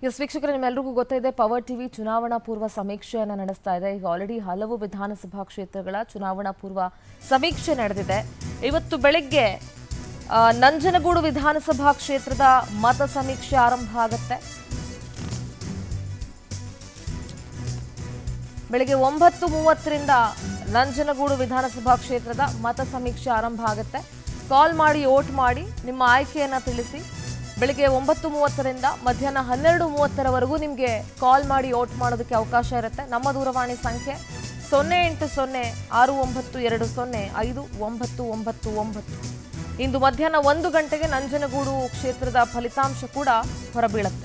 S ವೀಕ್ಷಕರೇ ನಿಮ್ಮೆಲ್ರಿಗೂ ಗೊತ್ತಿದೆ ಪವರ್ ಟಿವಿ ಚುನಾವಣಾ ಪೂರ್ವ ಸಮೀಕ್ಷೆಯನ್ನು ನಡೆಸ್ತಾ ಇದೆ ಈಗ ಆಲ್ರೆಡಿ ಹಲವು ವಿಧಾನಸಭಾ ಕ್ಷೇತ್ರಗಳ ಚುನಾವಣಾ ಪೂರ್ವ ಸಮೀಕ್ಷೆ ನಡೆದಿದೆ ಇವತ್ತು ಬೆಳಗ್ಗೆ ಆ, ನಂಜನಗೂಡು ವಿಧಾನಸಭಾ ಕ್ಷೇತ್ರದ ಮತ ಸಮೀಕ್ಷೆ ಆರಂಭ ಆಗುತ್ತೆ ಬೆಳಗ್ಗೆ ಒಂಬತ್ತು ಮೂವತ್ತರಿಂದ ನಂಜನಗೂಡು ವಿಧಾನಸಭಾ ಕ್ಷೇತ್ರದ ಮತ ಸಮೀಕ್ಷೆ ಆರಂಭ ಆಗುತ್ತೆ ಕಾಲ್ ಮಾಡಿ ಓಟ್ ಮಾಡಿ ನಿಮ್ಮ ಆಯ್ಕೆಯನ್ನ ತಿಳಿಸಿ ಬೆಳಗ್ಗೆ ಒಂಬತ್ತು ಮೂವತ್ತರಿಂದ ಮಧ್ಯಾಹ್ನ ಹನ್ನೆರಡು ಮೂವತ್ತರವರೆಗೂ ನಿಮಗೆ ಕಾಲ್ ಮಾಡಿ ಓಟ್ ಮಾಡೋದಕ್ಕೆ ಅವಕಾಶ ಇರುತ್ತೆ ನಮ್ಮ ದೂರವಾಣಿ ಸಂಖ್ಯೆ ಸೊನ್ನೆ ಎಂಟು ಸೊನ್ನೆ ಆರು ಒಂಬತ್ತು ಎರಡು ಸೊನ್ನೆ ಐದು ಒಂಬತ್ತು ಒಂಬತ್ತು ಒಂಬತ್ತು ಇಂದು ಮಧ್ಯಾಹ್ನ ಒಂದು ಗಂಟೆಗೆ ನಂಜನಗೂಡು ಕ್ಷೇತ್ರದ ಫಲಿತಾಂಶ ಕೂಡ ಹೊರಬೀಳುತ್ತೆ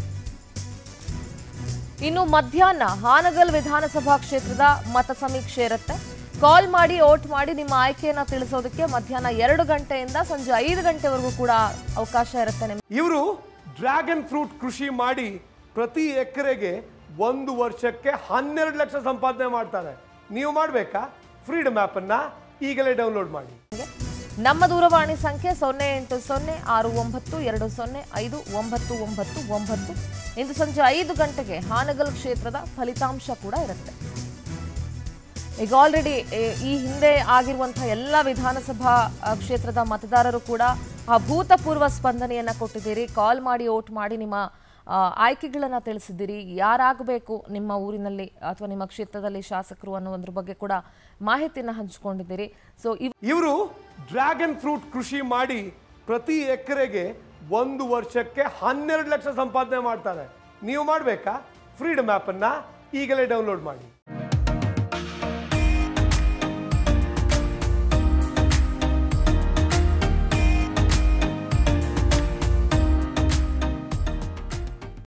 ಇನ್ನು ಮಧ್ಯಾಹ್ನ ಹಾನಗಲ್ ವಿಧಾನಸಭಾ ಕ್ಷೇತ್ರದ ಮತ ಸಮೀಕ್ಷೆ ಇರುತ್ತೆ ಕಾಲ್ ಮಾಡಿ ಓಟ್ ಮಾಡಿ ನಿಮ್ಮ ಆಯ್ಕೆಯನ್ನ ತಿಳಿಸೋದಕ್ಕೆ ಮಧ್ಯಾಹ್ನ ಎರಡು ಗಂಟೆಯಿಂದ ಸಂಜೆ ಐದು ಗಂಟೆವರೆಗೂ ಕೂಡ ಅವಕಾಶ ಇರುತ್ತೆ ನಿಮ್ಗೆ ಇವರು ಡ್ರ್ಯಾಗನ್ ಫ್ರೂಟ್ ಕೃಷಿ ಮಾಡಿ ಪ್ರತಿ ಎಕರೆಗೆ ಒಂದು ವರ್ಷಕ್ಕೆ ಹನ್ನೆರಡು ಲಕ್ಷ ಸಂಪಾದನೆ ಮಾಡ್ತಾರೆ ನೀವು ಮಾಡಬೇಕಾ ಫ್ರೀಡಮ್ ಆ್ಯಪನ್ನು ಈಗಲೇ ಡೌನ್ಲೋಡ್ ಮಾಡಿ ನಮ್ಮ ದೂರವಾಣಿ ಸಂಖ್ಯೆ ಸೊನ್ನೆ ಎಂಟು ಸೊನ್ನೆ ಆರು ಒಂಬತ್ತು ಎರಡು ಸೊನ್ನೆ ಐದು ಒಂಬತ್ತು ಒಂಬತ್ತು ಒಂಬತ್ತು ಇಂದು ಸಂಜೆ ಐದು ಗಂಟೆಗೆ ಹಾನಗಲ್ ಕ್ಷೇತ್ರದ ಫಲಿತಾಂಶ ಕೂಡ ಇರುತ್ತೆ ಈಗ ಆಲ್ರೆಡಿ ಈ ಹಿಂದೆ ಆಗಿರುವಂತಹ ಎಲ್ಲ ವಿಧಾನಸಭಾ ಆ, ಕ್ಷೇತ್ರದ ಮತದಾರರು ಕೂಡ ಅಭೂತಪೂರ್ವ ಸ್ಪಂದನೆಯನ್ನ ಕೊಟ್ಟಿದ್ದೀರಿ ಕಾಲ್ ಮಾಡಿ ಓಟ್ ಮಾಡಿ ನಿಮ್ಮ ಆ, ಆಯ್ಕೆಗಳನ್ನ ತಿಳಿಸಿದ್ದೀರಿ ಯಾರಾಗಬೇಕು ನಿಮ್ಮ ಊರಿನಲ್ಲಿ ಅಥವಾ ನಿಮ್ಮ ಕ್ಷೇತ್ರದಲ್ಲಿ ಶಾಸಕರು ಅನ್ನೋದ್ರ ಬಗ್ಗೆ ಕೂಡ ಮಾಹಿತಿಯನ್ನ ಹಂಚಿಕೊಂಡಿದ್ದೀರಿ ಸೊ ಇವ್ ಇವರು ಡ್ರ್ಯಾಗನ್ ಫ್ರೂಟ್ ಕೃಷಿ ಮಾಡಿ ಪ್ರತಿ ಎಕರೆಗೆ ಒಂದು ವರ್ಷಕ್ಕೆ ಹನ್ನೆರಡು ಲಕ್ಷ ಸಂಪಾದನೆ ಮಾಡ್ತಾರೆ ನೀವು ಮಾಡಬೇಕಾ ಫ್ರೀಡಮ್ ಆ್ಯಪನ್ನು ಈಗಲೇ ಡೌನ್ಲೋಡ್ ಮಾಡಿ